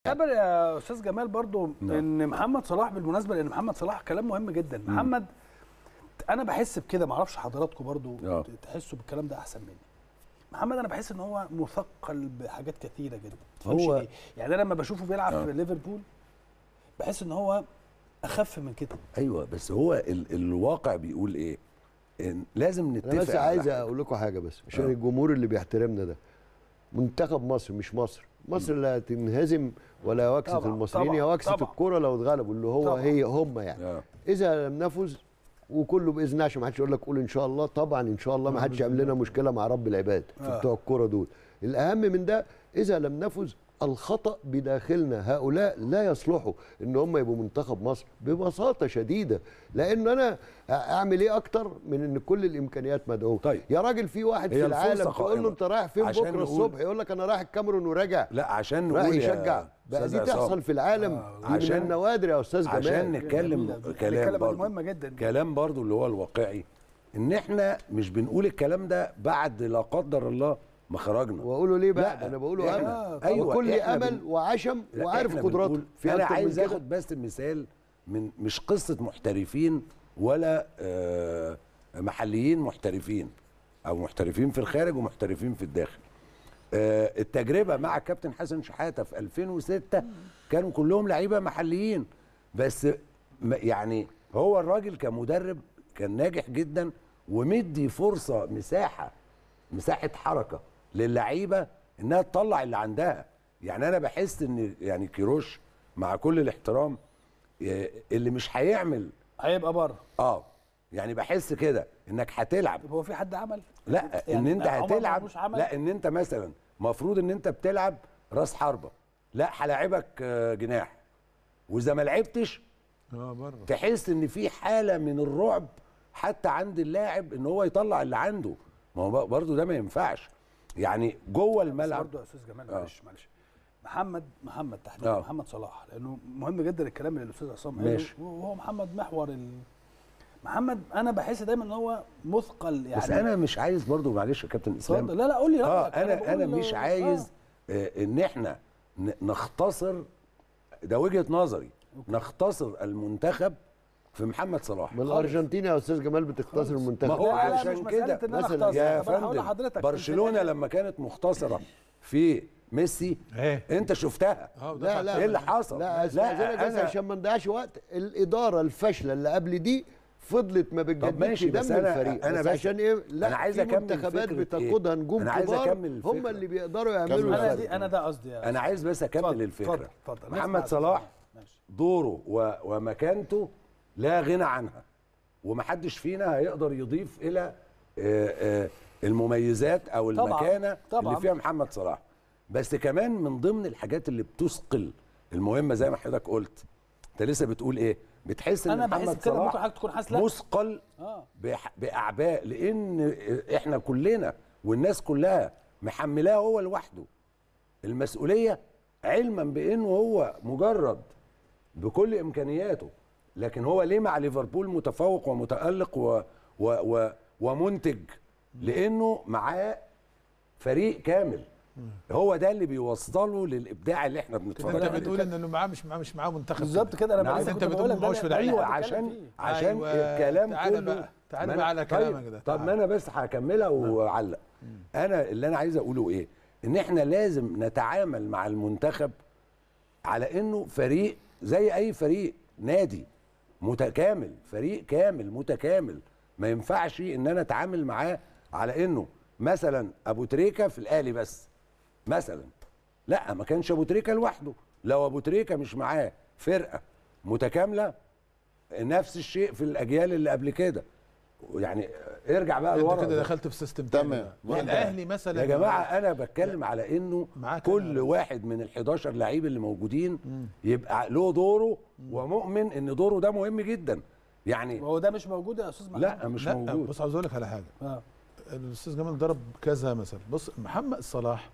اعتبر يا استاذ جمال برضو نعم. ان محمد صلاح بالمناسبه لان محمد صلاح كلام مهم جدا محمد انا بحس بكده ما اعرفش حضراتكم برضو آه. تحسوا بالكلام ده احسن مني محمد انا بحس ان هو مثقل بحاجات كثيره جدا هو- هو ليه يعني انا لما بشوفه بيلعب آه. في ليفربول بحس ان هو اخف من كده ايوه بس هو ال الواقع بيقول ايه إن لازم نتفق انا بس على عايز حاجة. اقول لكم حاجه بس عشان آه. الجمهور اللي بيحترمنا ده منتخب مصر مش مصر مصر لا تنهزم ولا وكسه طبعاً، المصريين طبعاً، يا وكسه طبعاً. الكوره لو اتغلبوا اللي هو طبعاً. هي هم يعني آه. اذا لم نفز وكله باذن الله عشان ما حدش يقول لك قول ان شاء الله طبعا ان شاء الله ما حدش يعمل لنا مشكله مع رب العباد في آه. بتوع الكوره دول الاهم من ده اذا لم نفز الخطا بداخلنا هؤلاء لا يصلحوا ان هم يبقوا منتخب مصر ببساطه شديده لان انا اعمل ايه اكتر من ان كل الامكانيات مدعوه طيب. يا راجل في واحد هي في الفرصة العالم تقول له قائمة. انت رايح فين عشان بكره نقول- الصبح يقول لك انا رايح الكاميرون وراجع لا عشان رايح نقول يا يشجع بقى أستاذ دي عصام، تحصل في العالم آه. دي من عشان- النوادر يا استاذ عشان جمال نتكلم جميلة. كلام الكلمة دي برضو مهمة جدا. كلام برضو اللي هو الواقعي ان احنا مش بنقول الكلام ده بعد لا قدر الله ما خرجنا واقوله ليه بقى لا، انا بقوله إحنا- امل أيوة، وكل إحنا امل بن- وعشم لا، وعارف إحنا قدراته بنقول- في انا أكتر من عايز كده؟ اخد بس مثال من مش قصه محترفين ولا آه، محليين محترفين او محترفين في الخارج ومحترفين في الداخل آه، التجربه مع كابتن حسن شحاته في 2006 كانوا كلهم لعيبه محليين بس م- يعني هو الراجل كمدرب كان ناجح جدا ومدي فرصه مساحه مساحه حركه للعيبه انها تطلع اللي عندها يعني انا بحس ان يعني كيروش مع كل الاحترام آه، اللي مش هيعمل هيبقى بره اه يعني بحس كده انك هتلعب طب هو في حد عمل لا ان يعني انت عمر هتلعب مرموش عمل؟ لا ان انت مثلا المفروض ان انت بتلعب راس حربه لا هلاعبك آه، جناح واذا ما لعبتش اه بره تحس ان في حاله من الرعب حتى عند اللاعب ان هو يطلع اللي عنده ما هو برضه ده ما ينفعش يعني جوه بس الملعب برضه يا استاذ جمال آه. معلش معلش محمد محمد تحديدا آه. محمد صلاح لانه مهم جدا الكلام اللي الاستاذ عصام قاله ماشي. وهو محمد محور ال... محمد انا بحس دايما ان هو مثقل يعني بس انا مش عايز برضه معلش يا كابتن اسلام اتفضل. لا لا قول لي اه رأيك. انا بقول انا له- مش عايز آه. ان احنا ن- نختصر ده وجهه نظري نختصر المنتخب في محمد صلاح من الارجنتين يا استاذ جمال بتختصر ما المنتخب هو لا، لا، عشان مش مسألة كده إن أنا مثلاً أختصر. يا طب أنا هقول فندم لحضرتك برشلونه لما كانت مختصره في ميسي ايه انت شفتها اه لا لا ايه اللي حصل؟ لا استاذنك بس أنا- عشان ما نضيعش وقت الاداره الفاشله اللي قبل دي فضلت ما بتجددش ماشي، دم بس أنا- الفريق أنا بس بس- عشان ايه لا أنا عايز في أكمل منتخبات فكرة إيه؟ بتقودها نجوم أنا عايز كبار أكمل الفكرة. هم اللي بيقدروا يعملوا انا الفرق دي انا ده قصدي يا انا عايز بس اكمل اتفضل، الفكره اتفضل، اتفضل. نسمع محمد يا صلاح أستاذ. ماشي. دوره و... ومكانته لا غنى عنها ومحدش فينا هيقدر يضيف الى آه، آه، المميزات او طبعاً، المكانه طبعاً. اللي فيها محمد صلاح بس كمان من ضمن الحاجات اللي بتثقل المهمه زي ما حضرتك قلت انت لسه بتقول ايه بتحس ان انا بحس محمد كده ممكن صلاح حضرتك تكون حاسس لا مثقل اه بح- باعباء لان احنا كلنا والناس كلها محملاه هو لوحده المسؤوليه علما بانه هو مجرد بكل امكانياته لكن هو ليه مع ليفربول متفوق ومتالق و و و ومنتج لانه معاه فريق كامل هو ده اللي بيوصله للابداع اللي احنا بنتفرج انت عليه بتقول ان انه معاه مش معاه مش معاه منتخب بالظبط كده انا نعم. لسه انت كنت بتقول بقول لك مش ده- في ده اللي العيلة. أنا عشان بتكلم فيه. عشان أيوة، الكلام تعالى كله بقى، تعالى ما بقى أنا- على طيب كلامك ده، طب تعالى. ما انا بس هكملها واعلق انا اللي انا عايز اقوله ايه ان احنا لازم نتعامل مع المنتخب على انه فريق زي اي فريق نادي متكامل فريق كامل متكامل ما ينفعش ان انا اتعامل معاه على انه مثلا ابو تريكه في الاهلي بس مثلا لا ما كانش ابو تريكه لوحده لو ابو تريكه مش معاه فرقه متكامله نفس الشيء في الاجيال اللي قبل كده يعني ارجع بقى انت لورا كده ده. دخلت في سيستم تمام. تاني بقى. واحدة. الاهلي مثلا يا جماعه انا بتكلم على انه معاك كل أنا. واحد من ال 11 لعيب اللي موجودين يبقى له دوره ومؤمن ان دوره ده مهم جدا يعني هو ده مش موجود يا استاذ محمد لا مش لا موجود بص عاوز اقول لك على حاجه اه الاستاذ جمال ضرب كذا مثل بص محمد صلاح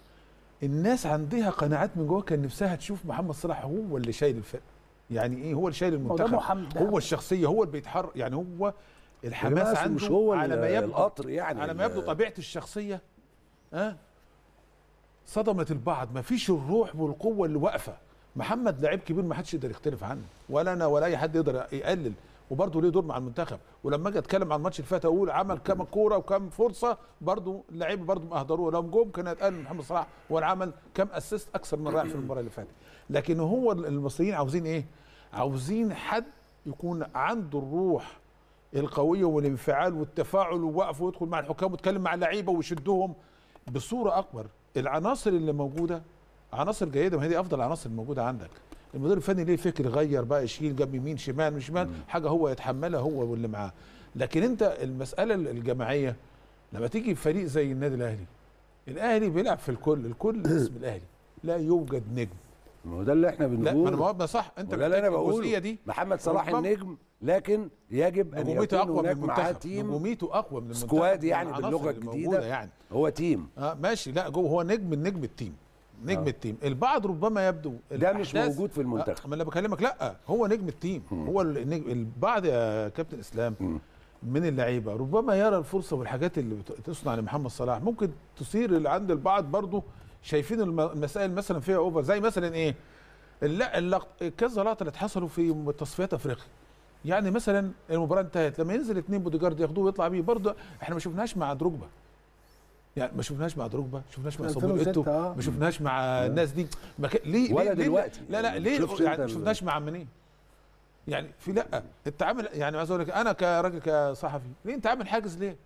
الناس عندها قناعات من جوه كان نفسها تشوف محمد صلاح هو اللي شايل الفرقه يعني ايه هو اللي شايل هو ده المنتخب محمد ده هو الشخصيه هو اللي بيتحرك يعني هو يا الحماس جماعة عنده مش هو على ما ال- يبدو القطر يعني على ما ال- يبدو طبيعه الشخصيه ها صدمت البعض ما فيش الروح والقوه اللي واقفه محمد لعيب كبير ما حدش يقدر يختلف عنه ولا انا ولا اي حد يقدر يقلل وبرضه ليه دور مع المنتخب ولما اجي اتكلم عن الماتش اللي فات اقول عمل كام كوره وكم فرصه برضه اللعيبه برضه ما اهدروه لو جم كان هيتقال محمد صلاح هو العمل كام اسيست اكثر من رائع في المباراه اللي فاتت لكن هو المصريين عاوزين ايه عاوزين حد يكون عنده الروح القويه والانفعال والتفاعل ووقف ويدخل مع الحكام ويتكلم مع اللعيبه ويشدهم بصوره اكبر العناصر اللي موجوده عناصر جيده ما هي دي افضل العناصر الموجوده عندك المدير الفني ليه فكر غير بقى يشيل جنب يمين شمال مش شمال حاجه هو يتحملها هو واللي معاه لكن انت المساله الجماعيه لما تيجي فريق زي النادي الاهلي الاهلي بيلعب في الكل الكل اسم الاهلي لا يوجد نجم ما هو ده اللي احنا لا ما انا بنقوله ما صح انت وده اللي انا محتاج الجزئيه بقوله دي محمد صلاح ربما- النجم لكن يجب ان نجوميته يكون اقوى من هناك معاه المنتخب تيم نجوميته اقوى من المنتخب سكواد من يعني العناصر باللغه اللي موجودة الجديده يعني هو تيم اه ماشي لا جوه هو نجم من نجم التيم نجم آه. التيم البعض ربما يبدو ده مش الأحداث- موجود في المنتخب. آه ما انا بكلمك لا هو نجم التيم هو النجم البعض يا كابتن اسلام من اللعيبه ربما يرى الفرصه والحاجات اللي بت- تصنع لمحمد صلاح ممكن تصير اللي عند البعض برضه شايفين الم- المسائل مثلا فيها اوفر زي مثلا ايه لا اللقط كذا لقطه اللي اتحصلوا في تصفيات افريقيا يعني مثلا المباراه انتهت لما ينزل اتنين بودي جارد ياخدوه ويطلع بيه برضه احنا ما شفناش مع دروجبا يعني ما شفناش مع دروجبا ما شفناش مع صابون 2006 ايتو آه. ما شفناش مع الناس دي ما ك... ليه ولا ليه ليه- دلوقتي. لا لا يعني ليه ما تشوفش يعني أنت ما ال- شفناش مع منين يعني في لا التعامل يعني عايز اقول لك انا كراجل كصحفي ليه انت عامل حاجز ليه؟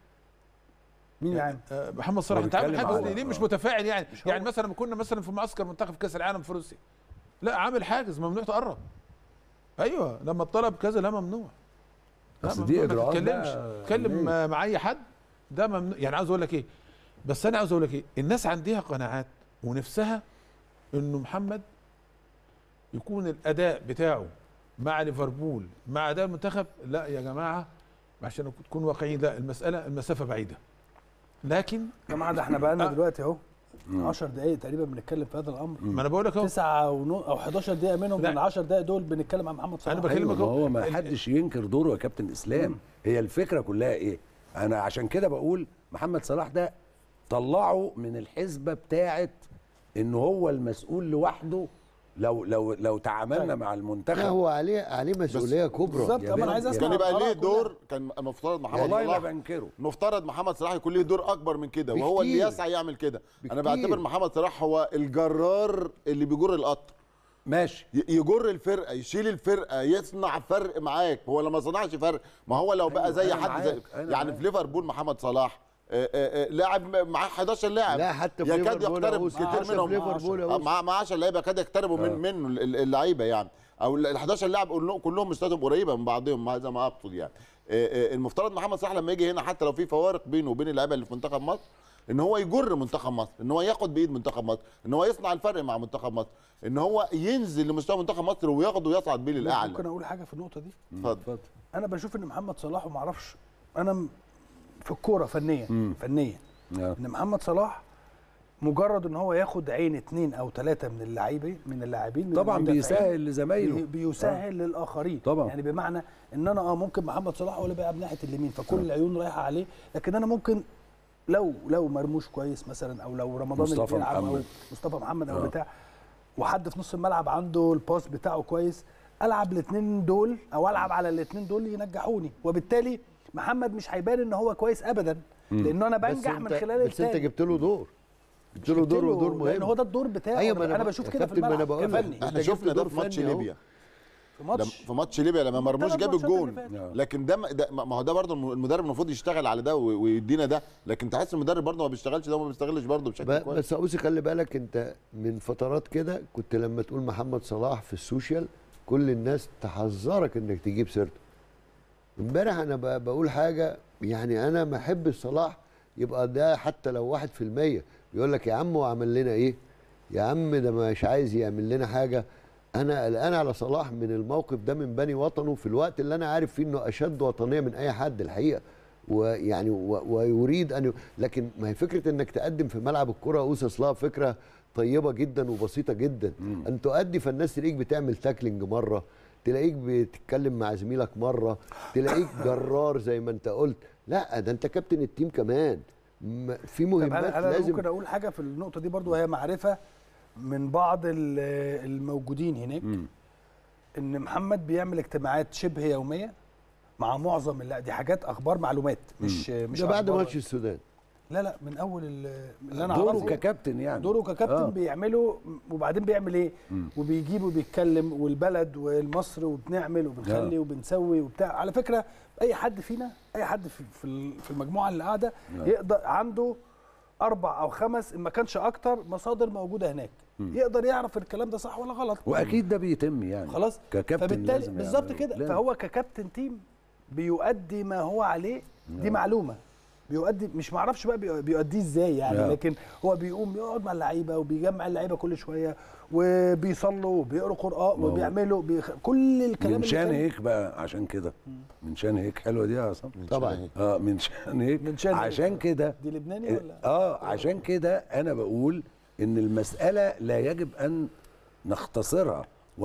مين يا عم آه، محمد صلاح هو انت عامل بيتكلم حاجز على- ليه؟ ليه مش آه. متفاعل يعني؟ هو. يعني مثلا لما كنا مثلا في معسكر منتخب كاس العالم في روسيا لا عامل حاجز ممنوع تقرب ايوه لما الطلب كذا لا ممنوع لا أصل دي ممنوع ما إجراءات تتكلمش بقى اتكلم أمنية. آه، مع اي حد ده ممنوع يعني عاوز اقول لك ايه بس انا عاوز اقول لك ايه الناس عندها قناعات ونفسها انه محمد يكون الاداء بتاعه مع ليفربول مع اداء المنتخب لا يا جماعه عشان تكون واقعيين لا المساله المسافه بعيده لكن يا جماعه ده احنا بقالنا آه. دلوقتي اهو 10 دقايق تقريبا بنتكلم في هذا الامر ما انا بقول لك اهو تسعة ونو او 11 دقيقة منهم لا. من 10 دقايق دول بنتكلم عن محمد صلاح أنا بكلمك أيوة ما أهو. هو ما ال- حدش ينكر دوره يا كابتن اسلام هي الفكره كلها ايه انا عشان كده بقول محمد صلاح ده طلعه من الحسبه بتاعه ان هو المسؤول لوحده لو لو لو تعاملنا طيب. مع لا المنتخب هو عليه عليه مسؤوليه كبرى بالظبط يا اما انا بنت- عايز يا اسمع كان يبقى الآراء ليه كلها. دور كان المفترض محمد والله ما صلاح بنكره مفترض محمد صلاح يكون ليه دور اكبر من كده وهو اللي بكتير. يسعى يعمل كده انا بكتير. بعتبر محمد صلاح هو الجرار اللي بيجر القطر ماشي ي- يجر الفرقه يشيل الفرقه يصنع فرق معاك هو لما صنعش فرق ما هو لو بقى أيوة، زي أنا حد زي معاك، أنا يعني معاك. في ليفربول محمد صلاح آه، آه، آه، لاعب معاه 11 لاعب لا حتى في يكاد ليفربول يقترب أهو، كتير حتى في منهم ليفربول أهو. آه، معاه معاه 10 لعيبه يكاد يقتربوا من منه ال- ال- اللعيبه يعني او ال 11 لاعب كلهم- كلهم مستوياتهم قريبه من بعضهم هذا ما اقصد يعني آه، آه، المفترض محمد صلاح لما يجي هنا حتى لو في فوارق بينه وبين اللعيبه اللي في منتخب مصر ان هو يجر منتخب مصر ان هو ياخد بايد منتخب مصر ان هو يصنع الفرق مع منتخب مصر ان هو ينزل لمستوى منتخب مصر وياخده ويصعد بيه ممكن للاعلى اقول حاجة في النقطة دي اتفضل انا بشوف ان محمد صلاح وما اعرفش انا م- في الكورة فنيا فنيا آه. ان محمد صلاح مجرد ان هو ياخد عين اتنين او ثلاثة من اللاعبين من اللاعبين من طبعا المدافعين، بيسهل لزمايله بي- بيسهل للاخرين طبعا. يعني بمعنى ان انا اه ممكن محمد صلاح هو اللي بيلعب ناحيه اليمين فكل العيون رايحه عليه لكن انا ممكن لو لو مرموش كويس مثلا او لو رمضان اللي مصطفى بيلعب او محمد. مصطفى محمد او آه. بتاع وحد في نص الملعب عنده الباس بتاعه كويس العب الاثنين دول او العب على الاثنين دول ينجحوني وبالتالي محمد مش هيبان ان هو كويس ابدا لانه انا بس بنجح أنت- من خلال بس انت التاني جبت له دور جبت له دور ودور لان مهم هو ده الدور بتاعه أيوة، ما انا, أنا أنا ب- بشوف يا كده في كابتن، ما أنا الملعب بقول لك. كفني أنت احنا جبت شفنا ده دور في ماتش فني أهو. ليبيا في لما- ماتش في ماتش ليبيا لما مرموش الثلاث جاب ماتشات اللي الجون فاتوا. لكن ده ده ما هو ده برضه المدرب المفروض يشتغل على ده وي- ويدينا ده لكن تحس المدرب برضه ما بيشتغلش ده وما بيشتغلش برضه بشكل ب- كويس بس اوسي خلي بالك انت من فترات كده كنت لما تقول محمد صلاح في السوشيال كل الناس تحذرك انك تجيب سيرته امبارح انا ب- بقول حاجه يعني انا ما احب صلاح يبقى ده حتى لو واحد في المية بيقول لك يا عم هو عمل لنا ايه يا عم ده مش عايز يعمل لنا حاجه انا قلقان على صلاح من الموقف ده من بني وطنه في الوقت اللي انا عارف فيه انه اشد وطنيه من اي حد الحقيقه ويعني و- ويريد ان ي- لكن ما هي فكره انك تقدم في ملعب الكره اوسا اصلها فكره طيبه جدا وبسيطه جدا ان تؤدي فالناس تلاقيك بتعمل تاكلينج مره تلاقيك بتتكلم مع زميلك مره تلاقيك جرار زي ما انت قلت لا ده انت كابتن التيم كمان م- في طب مهمات انا انا لازم ممكن اقول حاجه في النقطه دي برضو وهي معرفه من بعض ال- الموجودين هناك مم. ان محمد بيعمل اجتماعات شبه يوميه مع معظم لا دي حاجات اخبار معلومات مش مش ده بعد أخبار- ماتش السودان لا لا من اول ال- اللي انا دوره اعرفه ككابتن يعني دوره ككابتن آه. آه. بيعمله وبعدين بيعمل ايه وبيجيب وبيتكلم والبلد والمصر وبنعمل وبنخلي آه. وبنسوي وبتاع على فكره اي حد فينا اي حد في في ال- في المجموعه اللي قاعده يقدر عنده اربع او خمس ان ما كانش اكتر مصادر موجوده هناك يقدر يعرف الكلام ده صح ولا غلط واكيد ده بيتم يعني خلاص ككابتن فبالتالي لازم بالظبط يعمله. كده لازم. فهو ككابتن تيم بيؤدي ما هو عليه دي معلومه بيؤدي مش معرفش بقى بيؤ- بيؤديه ازاي يعني لا. لكن هو بيقوم يقعد مع اللعيبه وبيجمع اللعيبه كل شويه وبيصلوا وبيقروا قران ما هو- وبيعملوا بيخ... كل الكلام من اللي شان كان- هيك بقى عشان كده من شان هيك حلوه دي يا عصام طبعا اه من شان هيك من شان هيك. عشان كده دي لبناني ولا اه عشان كده انا بقول ان المساله لا يجب ان نختصرها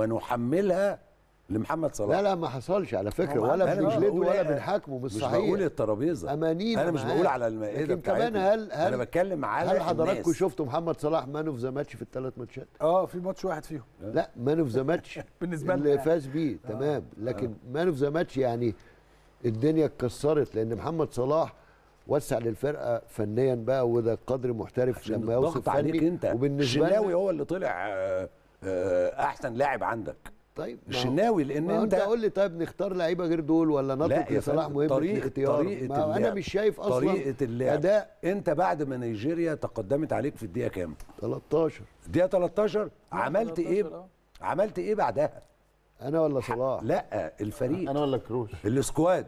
ونحملها لمحمد صلاح لا لا ما حصلش على فكره هو ولا أنا مش بنجلده بقول ولا إيه، بنحاكمه مش مش صحيح بقول الترابيزه امانينا انا مش معاه. بقول على المائده لكن كمان بتاعتنا. هل هل انا بتكلم على هل حضراتكم الناس. شفتوا محمد صلاح مان اوف ذا ماتش في الثلاث ماتشات؟ اه في ماتش واحد فيهم لا مان اوف ذا ماتش بالنسبة لنا اللي يعني. فاز بيه تمام لكن مان اوف ذا ماتش يعني الدنيا اتكسرت لان محمد صلاح وسع للفرقه فنيا بقى وده قدر محترف عشان لما يوصف الضغط عليك فني انت وبالنسبه الشناوي لنا هو اللي طلع آه، آه، احسن لاعب عندك طيب ما هو- الشناوي لان ما هو انت انت قول لي طيب نختار لعيبه غير دول ولا لا نترك يا لصلاح فندم، مهمه طريقة الاختيار طريقة ما هو انا اللعب. مش شايف اصلا طريقة اللعب اداء انت بعد ما نيجيريا تقدمت عليك في الدقيقة كام؟ 13 الدقيقة 13 عملت ايه؟ 13 آه. عملت ايه بعدها؟ انا ولا صلاح لا الفريق انا ولا كروش السكواد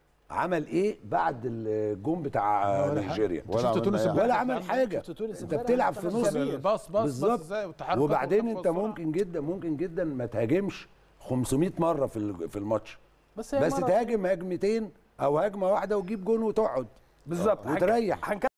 عمل ايه بعد الجون بتاع ولا حاجة. نيجيريا؟ ولا شفت عملنا تونس أي امبارح ولا عمل حاجة شفت تونس انت امبارح بتلعب في بتاخد نص جميل. باص باص بالظبط. باص ازاي والتحرك وبعدين والخطوة انت والسرعة. ممكن جدا ممكن جدا ما تهاجمش 500 مرة في ال- في الماتش بس هي بس مرة- تهاجم هجمتين او هجمة واحدة وتجيب جون وتقعد بالظبط وتريح هنك-